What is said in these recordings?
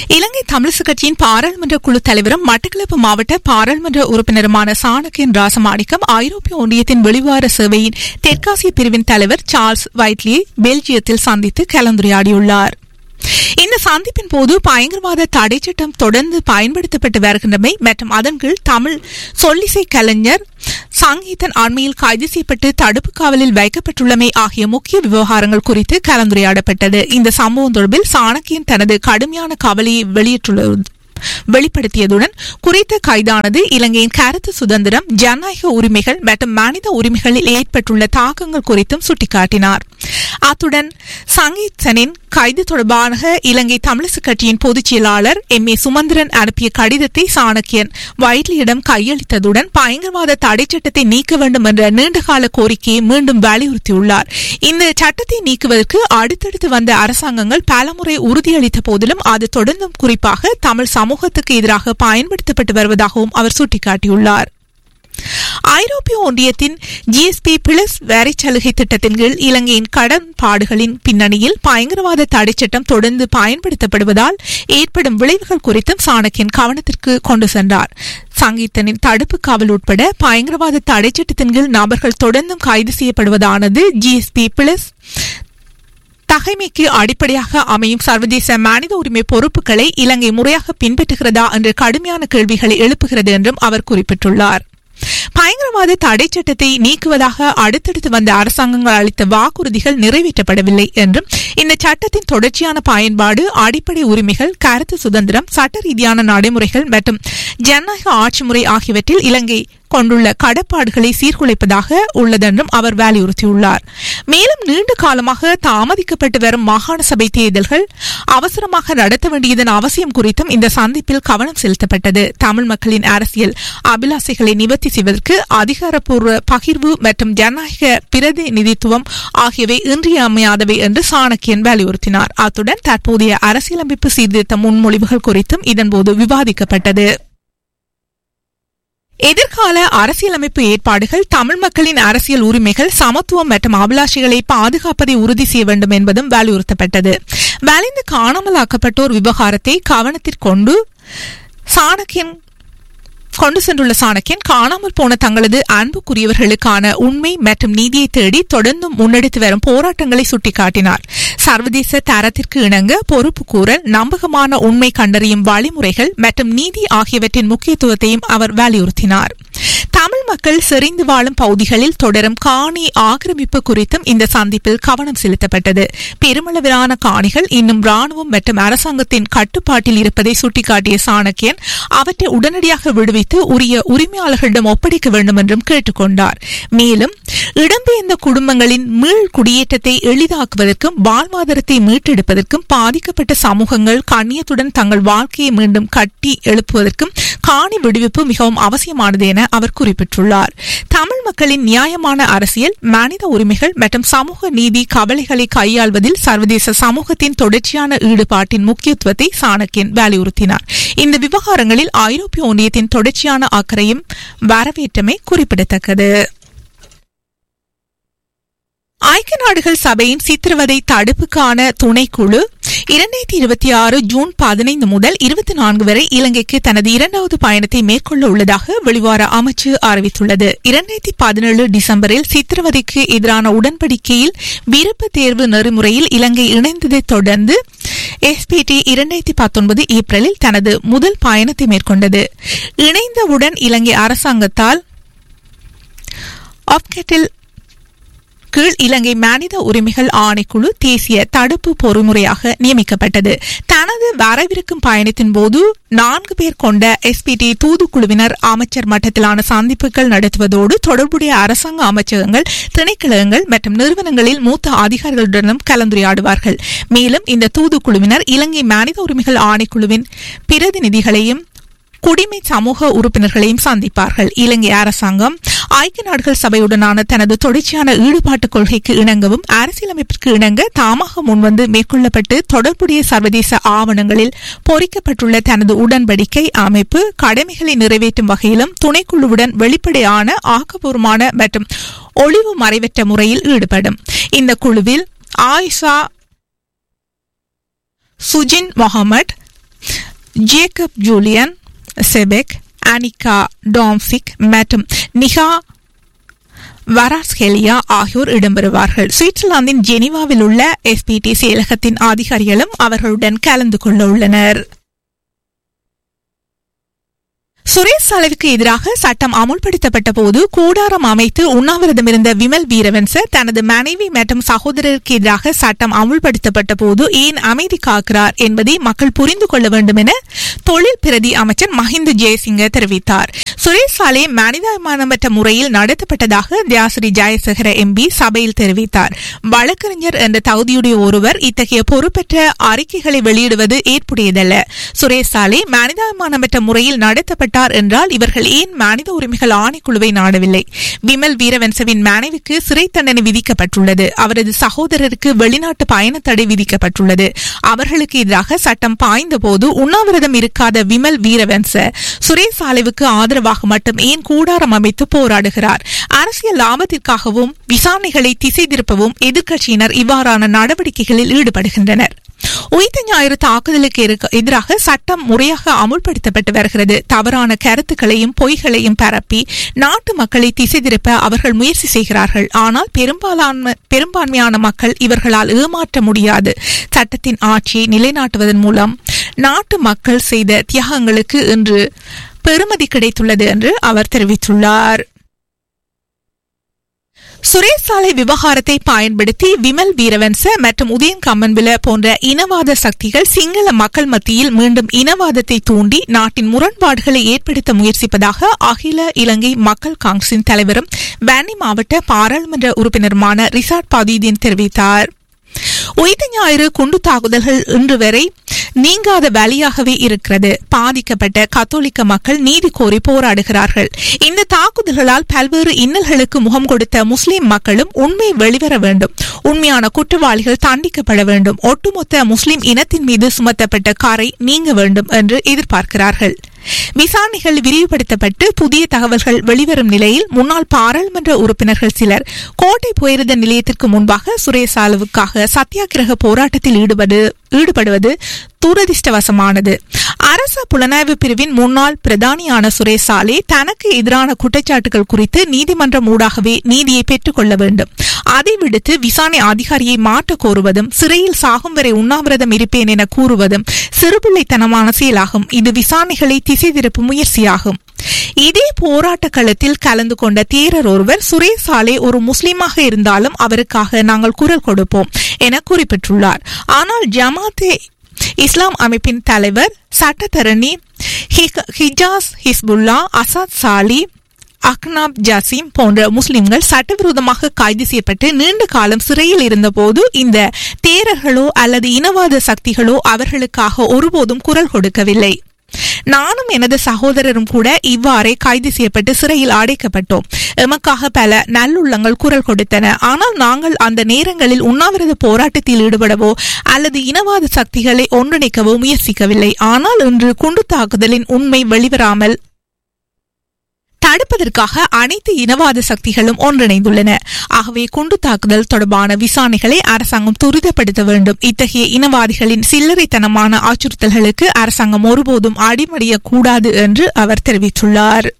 இலங்கை தமிழிசு கட்சியின் பாராளுமன்ற குழு தலைவரும் மட்டக்களப்பு மாவட்ட பாராளுமன்ற உறுப்பினருமான சாணக்கியன் ராசமாணிக்கம் ஐரோப்பிய ஒன்றியத்தின் வெளிவார சேவையின் தெற்காசிய பிரிவின் தலைவர் சார்ல்ஸ் வைட்லியை பெல்ஜியத்தில் சந்தித்து கலந்துரையாடியுள்ளார் இந்த சந்திப்பின் போது பயங்கரவாத தடை சட்டம் தொடர்ந்து பயன்படுத்தப்பட்டு வருகின்றமை மற்றும் அதன் கீழ் தமிழ் சொல்லிசை கலைஞர் சங்கீதன் அண்மையில் கைது செய்யப்பட்டு தடுப்பு காவலில் வைக்கப்பட்டுள்ளமை ஆகிய முக்கிய விவகாரங்கள் குறித்து கலந்துரையாடப்பட்டது இந்த சம்பவம் தொடர்பில் சாணக்கியன் தனது கடுமையான கவலையை வெளியிட்டுள்ளது வெளிப்படுத்தியதுடன் குறித்த கைதானது இலங்கையின் கருத்து சுதந்திரம் ஜனநாயக உரிமைகள் மற்றும் மனித உரிமைகளில் ஏற்பட்டுள்ள தாக்கங்கள் குறித்தும் சுட்டிக்காட்டினார் அத்துடன் சங்கீதனின் கைது தொடர்பாக இலங்கை தமிழிசு கட்சியின் பொதுச் செயலாளர் எம் ஏ சுமந்திரன் அனுப்பிய கடிதத்தை சாணக்கியன் வைட்லியிடம் கையளித்ததுடன் பயங்கரவாத தடை சட்டத்தை நீக்க வேண்டும் என்ற நீண்டகால கோரிக்கையை மீண்டும் வலியுறுத்தியுள்ளார் இந்த சட்டத்தை நீக்குவதற்கு அடுத்தடுத்து வந்த அரசாங்கங்கள் பலமுறை உறுதியளித்த போதிலும் அது தொடர்ந்தும் குறிப்பாக தமிழ் சமூகத்துக்கு எதிராக பயன்படுத்தப்பட்டு வருவதாகவும் அவர் சுட்டிக்காட்டியுள்ளார் ஐரோப்பிய ஒன்றியத்தின் ஜிஎஸ்பி பிளஸ் வரி சலுகை திட்டத்தின் கீழ் இலங்கையின் கடன்பாடுகளின் பின்னணியில் பயங்கரவாத தடை சட்டம் தொடர்ந்து பயன்படுத்தப்படுவதால் ஏற்படும் விளைவுகள் குறித்தும் சாணக்கியன் கவனத்திற்கு கொண்டு சென்றார் சங்கீதனின் தடுப்பு காவல் உட்பட பயங்கரவாத தடை சட்டத்தின் கீழ் நபர்கள் தொடர்ந்தும் கைது செய்யப்படுவதானது ஜிஎஸ்பி பிளஸ் தகைமைக்கு அடிப்படையாக அமையும் சர்வதேச மனித உரிமை பொறுப்புகளை இலங்கை முறையாக பின்பற்றுகிறதா என்ற கடுமையான கேள்விகளை எழுப்புகிறது என்றும் அவர் குறிப்பிட்டுள்ளார் பயங்கரவாத தடை சட்டத்தை நீக்குவதாக அடுத்தடுத்து வந்த அரசாங்கங்கள் அளித்த வாக்குறுதிகள் நிறைவேற்றப்படவில்லை என்றும் இந்த சட்டத்தின் தொடர்ச்சியான பயன்பாடு அடிப்படை உரிமைகள் கருத்து சுதந்திரம் சட்ட ரீதியான நடைமுறைகள் மற்றும் ஜனநாயக ஆட்சி முறை ஆகியவற்றில் இலங்கை கொண்டுள்ள கடப்பாடுகளை சீர்குலைப்பதாக உள்ளதென்றும் அவர் வலியுறுத்தியுள்ளார் மேலும் நீண்ட காலமாக தாமதிக்கப்பட்டு வரும் மாகாண சபை தேர்தல்கள் அவசரமாக நடத்த வேண்டியதன் அவசியம் குறித்தும் இந்த சந்திப்பில் கவனம் செலுத்தப்பட்டது தமிழ் மக்களின் அரசியல் அபிலாசைகளை நிவர்த்தி செய்வதற்கு அதிகாரப்பூர்வ பகிர்வு மற்றும் ஜனநாயக பிரதிநிதித்துவம் ஆகியவை இன்றியமையாதவை என்று சாணக்கியன் வலியுறுத்தினார் அத்துடன் தற்போதைய அரசியலமைப்பு சீர்திருத்த முன்மொழிவுகள் குறித்தும் இதன்போது விவாதிக்கப்பட்டது எதிர்கால அரசியலமைப்பு ஏற்பாடுகள் தமிழ் மக்களின் அரசியல் உரிமைகள் சமத்துவம் மற்றும் அபிலாஷைகளை பாதுகாப்பதை உறுதி செய்ய வேண்டும் என்பதும் வலியுறுத்தப்பட்டது வலிந்து காணாமலாக்கப்பட்டோர் விவகாரத்தை கவனத்திற்கொண்டு சாணக்கியன் கொண்டு சென்றுள்ள சாணக்கியன் காணாமல் போன தங்களது அன்புக்குரியவர்களுக்கான உண்மை மற்றும் நீதியை தேடி தொடர்ந்தும் முன்னெடுத்து வரும் போராட்டங்களை சுட்டிக்காட்டினார் சர்வதேச தரத்திற்கு இணங்க பொறுப்பு கூறல் நம்பகமான உண்மை கண்டறியும் வழிமுறைகள் மற்றும் நீதி ஆகியவற்றின் முக்கியத்துவத்தையும் அவர் வலியுறுத்தினார் தமிழ் மக்கள் செறிந்து வாழும் பகுதிகளில் தொடரும் காணி ஆக்கிரமிப்பு குறித்தும் இந்த சந்திப்பில் கவனம் செலுத்தப்பட்டது பெருமளவிலான காணிகள் இன்னும் ராணுவம் மற்றும் அரசாங்கத்தின் கட்டுப்பாட்டில் இருப்பதை சுட்டிக்காட்டிய சாணக்கியன் அவற்றை உடனடியாக விடுவித்து உரிய உரிமையாளர்களிடம் ஒப்படைக்க வேண்டும் என்றும் கேட்டுக்கொண்டார் மேலும் இடம்பெயர்ந்த குடும்பங்களின் மீள் குடியேற்றத்தை எளிதாக்குவதற்கும் வாழ்வாதாரத்தை மீட்டெடுப்பதற்கும் பாதிக்கப்பட்ட சமூகங்கள் கண்ணியத்துடன் தங்கள் வாழ்க்கையை மீண்டும் கட்டி எழுப்புவதற்கும் காணி விடுவிப்பு மிகவும் அவசியமானது என அவர் குறிப்பிட்டுள்ளார் தமிழ் மக்களின் நியாயமான அரசியல் மனித உரிமைகள் மற்றும் சமூக நீதி கவலைகளை கையாள்வதில் சர்வதேச சமூகத்தின் தொடர்ச்சியான ஈடுபாட்டின் முக்கியத்துவத்தை சாணக்கியன் வலியுறுத்தினார் இந்த விவகாரங்களில் ஐரோப்பிய ஒன்றியத்தின் தொடர்ச்சியான அக்கறையும் வரவேற்றமை குறிப்பிடத்தக்கது ஐக்கிய நாடுகள் சபையின் சித்திரவதை தடுப்புக்கான துணைக்குழு இரண்டாயிரத்தி இருபத்தி ஆறு ஜூன் பதினைந்து முதல் இருபத்தி நான்கு வரை இலங்கைக்கு தனது இரண்டாவது பயணத்தை மேற்கொள்ள உள்ளதாக வெளிவார அமைச்சு அறிவித்துள்ளது இரண்டாயிரத்தி பதினேழு டிசம்பரில் சித்திரவதைக்கு எதிரான உடன்படிக்கையில் விருப்ப தேர்வு நெறிமுறையில் இலங்கை இணைந்ததைத் தொடர்ந்து எஸ்பிடி இரண்டாயிரத்தி பத்தொன்பது ஏப்ரலில் தனது முதல் பயணத்தை மேற்கொண்டது இணைந்தவுடன் இலங்கை அரசாங்கத்தால் ஆப்கெட்டில் கீழ் இலங்கை மனித உரிமைகள் ஆணைக்குழு தேசிய தடுப்பு பொறிமுறையாக நியமிக்கப்பட்டது தனது வரவிருக்கும் பயணத்தின் போது நான்கு பேர் கொண்ட எஸ்பிடி தூதுக்குழுவினர் அமைச்சர் மட்டத்திலான சந்திப்புகள் நடத்துவதோடு தொடர்புடைய அரசாங்க அமைச்சகங்கள் திணைக்களங்கள் மற்றும் நிறுவனங்களில் மூத்த அதிகாரிகளுடனும் கலந்துரையாடுவார்கள் மேலும் இந்த தூதுக்குழுவினர் இலங்கை மனித உரிமைகள் ஆணைக்குழுவின் பிரதிநிதிகளையும் குடிமை சமூக உறுப்பினர்களையும் சந்திப்பார்கள் இலங்கை அரசாங்கம் ஐக்கிய நாடுகள் சபையுடனான தனது தொடர்ச்சியான ஈடுபாட்டு கொள்கைக்கு இணங்கவும் அரசியலமைப்பிற்கு இணங்க தாமாக முன்வந்து மேற்கொள்ளப்பட்டு தொடர்புடைய சர்வதேச ஆவணங்களில் பொறிக்கப்பட்டுள்ள தனது உடன்படிக்கை அமைப்பு கடமைகளை நிறைவேற்றும் வகையிலும் துணைக்குழுவுடன் வெளிப்படையான ஆக்கப்பூர்வமான மற்றும் ஒளிவு மறைவற்ற முறையில் ஈடுபடும் இந்த குழுவில் Aisha Sujin Mohamed Jacob Julian Sebek Anika Tomczyk மற்றும் நிகா வராஸ்கெலியா ஆகியோர் இடம்பெறுவார்கள் சுவிட்சர்லாந்தின் ஜெனீவாவில் உள்ள எஸ்பிடி செயலகத்தின் அதிகாரிகளும் அவர்களுடன் கலந்து கொள்ள உள்ளனர் சுரேஷ் சாலைவுக்கு எதிராக சட்டம் அமுல்படுத்தப்பட்ட போது கூடாரம் அமைத்து உண்ணாவிரதம் இருந்த விமல் வீரவன்ச தனது மனைவி மற்றும் சகோதரருக்கு எதிராக சட்டம் அமுல்படுத்தப்பட்ட போது ஏன் அமைதி காக்கிறார் என்பதை மக்கள் புரிந்து கொள்ள வேண்டும் என தொழில் பிரதி அமைச்சர் மஹிந்த ஜெயசிங்க தெரிவித்தார் சுரேஷ் சாலை மனிதாபிமானமற்ற முறையில் நடத்தப்பட்டதாக தியாசிரி ஜெயசேகர எம்பி சபையில் தெரிவித்தார் வழக்கறிஞர் என்ற தகுதியுடைய ஒருவர் இத்தகைய பொறுப்பற்ற அறிக்கைகளை வெளியிடுவது ஏற்புடையதல்ல சுரேஷ் சாலை மனிதாபிமானமற்ற முறையில் நடத்தப்பட்ட விட்டார் என்றால் இவர்கள் ஏன் மனித உரிமைகள் ஆணைக்குழுவை நாடவில்லை விமல் வீரவன்சவின் மனைவிக்கு சிறை தண்டனை விதிக்கப்பட்டுள்ளது அவரது சகோதரருக்கு வெளிநாட்டு பயண தடை விதிக்கப்பட்டுள்ளது அவர்களுக்கு எதிராக சட்டம் பாய்ந்த போது உண்ணாவிரதம் இருக்காத விமல் வீரவன்ச சுரேஷ் ஆலைவுக்கு ஆதரவாக மட்டும் ஏன் கூடாரம் அமைத்து போராடுகிறார் அரசியல் லாபத்திற்காகவும் விசாரணைகளை திசை திருப்பவும் எதிர்க்கட்சியினர் இவ்வாறான நடவடிக்கைகளில் ஈடுபடுகின்றனர் உயிர்த்த ஞாயிறு தாக்குதலுக்கு எதிராக சட்டம் முறையாக அமுல்படுத்தப்பட்டு வருகிறது தவறான கருத்துக்களையும் பொய்களையும் பரப்பி நாட்டு மக்களை திசை திருப்ப அவர்கள் முயற்சி செய்கிறார்கள் ஆனால் பெரும்பாலான பெரும்பான்மையான மக்கள் இவர்களால் ஏமாற்ற முடியாது சட்டத்தின் ஆட்சியை நிலைநாட்டுவதன் மூலம் நாட்டு மக்கள் செய்த தியாகங்களுக்கு இன்று பெருமதி கிடைத்துள்ளது என்று அவர் தெரிவித்துள்ளார் சுரேஷ் சாலை விவகாரத்தை பயன்படுத்தி விமல் வீரவன்ச மற்றும் உதயன் கம்மன்பில போன்ற இனவாத சக்திகள் சிங்கள மக்கள் மத்தியில் மீண்டும் இனவாதத்தை தூண்டி நாட்டின் முரண்பாடுகளை ஏற்படுத்த முயற்சிப்பதாக அகில இலங்கை மக்கள் காங்கிரசின் தலைவரும் வேனி மாவட்ட பாராளுமன்ற உறுப்பினருமான ரிசாட் பதீதீன் தெரிவித்தார் உயிர் ஞாயிறு குண்டு தாக்குதல்கள் இன்று வரை நீங்காத வழியாகவே இருக்கிறது பாதிக்கப்பட்ட கத்தோலிக்க மக்கள் நீதி கோரி போராடுகிறார்கள் இந்த தாக்குதல்களால் பல்வேறு இன்னல்களுக்கு முகம் கொடுத்த முஸ்லிம் மக்களும் உண்மை வெளிவர வேண்டும் உண்மையான குற்றவாளிகள் தண்டிக்கப்பட வேண்டும் ஒட்டுமொத்த முஸ்லிம் இனத்தின் மீது சுமத்தப்பட்ட காரை நீங்க வேண்டும் என்று எதிர்பார்க்கிறார்கள் விசாரணைகள் விரிவுபடுத்தப்பட்டு புதிய தகவல்கள் வெளிவரும் நிலையில் முன்னாள் பாராளுமன்ற உறுப்பினர்கள் சிலர் கோட்டை போயிருந்த நிலையத்திற்கு முன்பாக சுரேஷ் சாலுவுக்காக சத்தியாகிரக போராட்டத்தில் ஈடுபடு ஈடுபடுவது துரதிருஷ்டவசமானது அரச புலனாய்வு பிரிவின் முன்னாள் பிரதானியான சுரேஷ் சாலே தனக்கு எதிரான குற்றச்சாட்டுகள் குறித்து நீதிமன்றம் ஊடாகவே நீதியை பெற்றுக் கொள்ள வேண்டும் அதை விடுத்து விசாரணை அதிகாரியை மாற்ற கோருவதும் சிறையில் சாகும் வரை உண்ணாவிரதம் இருப்பேன் என கூறுவதும் சிறுபிள்ளைத்தனமான செயலாகும் இது விசாரணைகளை திசை திருப்பும் முயற்சியாகும் இதே போராட்ட களத்தில் கலந்து கொண்ட தேரர் ஒருவர் சுரேஷ் சாலே ஒரு முஸ்லீமாக இருந்தாலும் அவருக்காக நாங்கள் குரல் கொடுப்போம் என குறிப்பிட்டுள்ளார் ஆனால் ஜமாத்தே இஸ்லாம் அமைப்பின் தலைவர் சட்டத்தரணி ஹிஜாஸ் ஹிஸ்புல்லா அசாத் சாலி அக்னாப் ஜாசிம் போன்ற முஸ்லிம்கள் சட்டவிரோதமாக கைது செய்யப்பட்டு நீண்ட காலம் சிறையில் இருந்தபோது இந்த தேரர்களோ அல்லது இனவாத சக்திகளோ அவர்களுக்காக ஒருபோதும் குரல் கொடுக்கவில்லை நானும் எனது சகோதரரும் கூட இவ்வாறே கைது செய்யப்பட்டு சிறையில் அடைக்கப்பட்டோம் எமக்காக பல நல்லுள்ளங்கள் குரல் கொடுத்தன ஆனால் நாங்கள் அந்த நேரங்களில் உண்ணாவிரத போராட்டத்தில் ஈடுபடவோ அல்லது இனவாத சக்திகளை ஒன்றிணைக்கவோ முயற்சிக்கவில்லை ஆனால் இன்று குண்டு தாக்குதலின் உண்மை வெளிவராமல் தடுப்பதற்காக அனைத்து இனவாத சக்திகளும் ஒன்றிணைந்துள்ளன ஆகவே குண்டு தாக்குதல் தொடர்பான விசாரணைகளை அரசாங்கம் துரிதப்படுத்த வேண்டும் இத்தகைய இனவாதிகளின் சில்லறைத்தனமான அச்சுறுத்தல்களுக்கு அரசாங்கம் ஒருபோதும் அடிமடியக்கூடாது என்று அவர் தெரிவித்துள்ளார்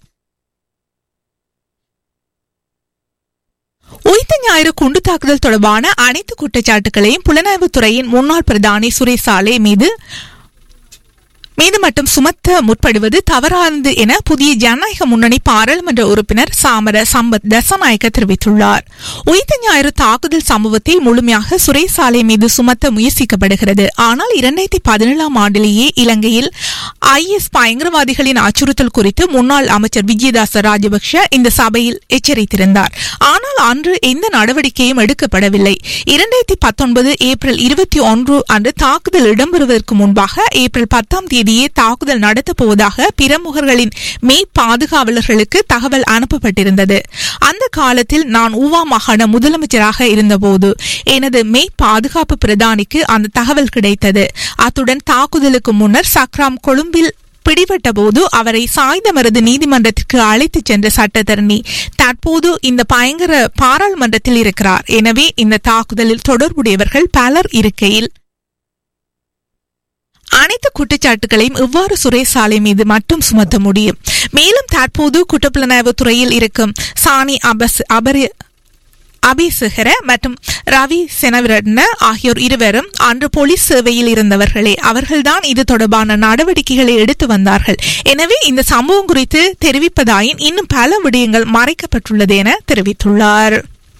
உயிர்த்த ஞாயிறு குண்டு தாக்குதல் தொடர்பான அனைத்து குற்றச்சாட்டுகளையும் புலனாய்வுத்துறையின் முன்னாள் பிரதானி சுரேஷ் சாலே மீது மீது மட்டும் சுமத்த முற்படுவது தவறானது என புதிய ஜனநாயக முன்னணி பாராளுமன்ற உறுப்பினர் சாமர சம்பத் தசநாயக்க தெரிவித்துள்ளார் உயிர்த்த ஞாயிறு தாக்குதல் சம்பவத்தை முழுமையாக சுரேஷ் சாலை மீது சுமத்த முயற்சிக்கப்படுகிறது ஆனால் இரண்டாயிரத்தி பதினேழாம் ஆண்டிலேயே இலங்கையில் ஐஎஸ் பயங்கரவாதிகளின் அச்சுறுத்தல் குறித்து முன்னாள் அமைச்சர் விஜயதாச ராஜபக்ஷ இந்த சபையில் எச்சரித்திருந்தார் ஆனால் அன்று எந்த நடவடிக்கையும் எடுக்கப்படவில்லை இரண்டாயிரத்தி பத்தொன்பது ஏப்ரல் இருபத்தி ஒன்று அன்று தாக்குதல் இடம்பெறுவதற்கு முன்பாக ஏப்ரல் பத்தாம் தேதியே தாக்குதல் நடத்தப் போவதாக பிரமுகர்களின் மெய் பாதுகாவலர்களுக்கு தகவல் அனுப்பப்பட்டிருந்தது அந்த காலத்தில் நான் ஊவா மாகாண முதலமைச்சராக இருந்தபோது எனது மெய் பாதுகாப்பு பிரதானிக்கு அந்த தகவல் கிடைத்தது அத்துடன் தாக்குதலுக்கு முன்னர் சக்ராம் கொழும்பில் பிடிபட்ட போது அவரை சாய்ந்தமரது நீதிமன்றத்திற்கு அழைத்துச் சென்ற சட்டத்தரணி தற்போது இந்த பயங்கர பாராளுமன்றத்தில் இருக்கிறார் எனவே இந்த தாக்குதலில் தொடர்புடையவர்கள் பலர் இருக்கையில் அனைத்து அனைத்து குற்றச்சாட்டுகளையும் எவ்வாறு சுரேஷ் சாலை மீது மட்டும் சுமத்த முடியும் மேலும் தற்போது குற்றப்புலனாய்வு துறையில் இருக்கும் சாணி அபஸ் அபரி அபிசேகர மற்றும் ரவி செனவிரட்ன ஆகியோர் இருவரும் அன்று போலீஸ் சேவையில் இருந்தவர்களே அவர்கள்தான் இது தொடர்பான நடவடிக்கைகளை எடுத்து வந்தார்கள் எனவே இந்த சம்பவம் குறித்து தெரிவிப்பதாயின் இன்னும் பல விடயங்கள் மறைக்கப்பட்டுள்ளது என தெரிவித்துள்ளார்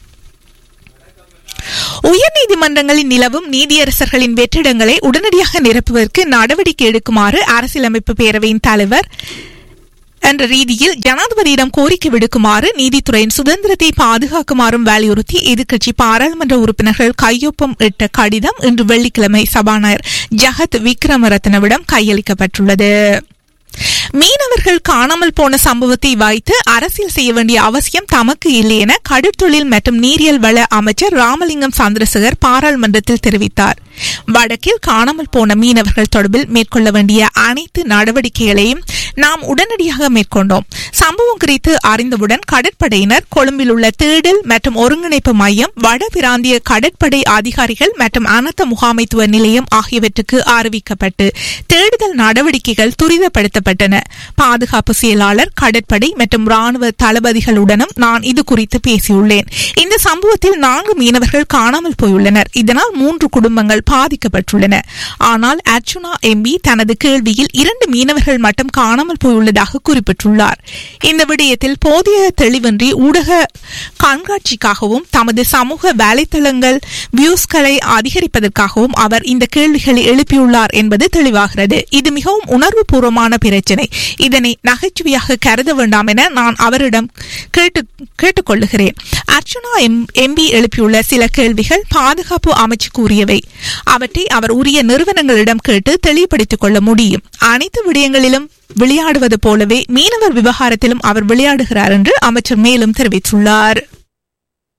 உயர்நீதிமன்றங்களில் நிலவும் நீதியரசர்களின் வெற்றிடங்களை உடனடியாக நிரப்புவதற்கு நடவடிக்கை எடுக்குமாறு அரசியலமைப்பு பேரவையின் தலைவர் என்ற ரீதியில் ஜனாதிபதியிடம் கோரிக்கை விடுக்குமாறு நீதித்துறையின் சுதந்திரத்தை பாதுகாக்குமாறும் வலியுறுத்தி எதிர்க்கட்சி பாராளுமன்ற உறுப்பினர்கள் கையொப்பம் இட்ட கடிதம் இன்று வெள்ளிக்கிழமை சபாநாயகர் ஜகத் விக்ரமரத்னவிடம் கையளிக்கப்பட்டுள்ளது மீனவர்கள் காணாமல் போன சம்பவத்தை வைத்து அரசியல் செய்ய வேண்டிய அவசியம் தமக்கு இல்லை என கடற்தொழில் மற்றும் நீரியல் வள அமைச்சர் ராமலிங்கம் சந்திரசேகர் பாராளுமன்றத்தில் தெரிவித்தார் வடக்கில் காணாமல் போன மீனவர்கள் தொடர்பில் மேற்கொள்ள வேண்டிய அனைத்து நடவடிக்கைகளையும் நாம் உடனடியாக மேற்கொண்டோம் சம்பவம் குறித்து அறிந்தவுடன் கடற்படையினர் கொழும்பில் உள்ள தேடல் மற்றும் ஒருங்கிணைப்பு மையம் வட பிராந்திய கடற்படை அதிகாரிகள் மற்றும் அனர்த்த முகாமைத்துவ நிலையம் ஆகியவற்றுக்கு அறிவிக்கப்பட்டு தேடுதல் நடவடிக்கைகள் துரிதப்படுத்தப்பட்டன பாதுகாப்பு செயலாளர் கடற்படை மற்றும் ராணுவ தளபதிகளுடனும் நான் இது குறித்து பேசியுள்ளேன் இந்த சம்பவத்தில் நான்கு மீனவர்கள் காணாமல் போயுள்ளனர் இதனால் மூன்று குடும்பங்கள் பாதிக்கப்பட்டுள்ளன ஆனால் அர்ச்சுனா எம்பி தனது கேள்வியில் இரண்டு மீனவர்கள் மட்டும் காணாமல் போயுள்ளதாக குறிப்பிட்டுள்ளார் இந்த விடயத்தில் போதிய தெளிவின்றி ஊடக கண்காட்சிக்காகவும் தமது சமூக வலைத்தளங்கள் வியூஸ்களை அதிகரிப்பதற்காகவும் அவர் இந்த கேள்விகளை எழுப்பியுள்ளார் என்பது தெளிவாகிறது இது மிகவும் உணர்வு பூர்வமான பிரச்சினை இதனை நகைச்சுவையாக கருத வேண்டாம் என நான் அவரிடம் கேட்டு கேட்டுக்கொள்ளுகிறேன் அர்ச்சனா எம்பி எழுப்பியுள்ள சில கேள்விகள் பாதுகாப்பு அமைச்சு கூறியவை அவற்றை அவர் உரிய நிறுவனங்களிடம் கேட்டு தெளிவுபடுத்திக் கொள்ள முடியும் அனைத்து விடயங்களிலும் விளையாடுவது போலவே மீனவர் விவகாரத்திலும் அவர் விளையாடுகிறார் என்று அமைச்சர் மேலும் தெரிவித்துள்ளார்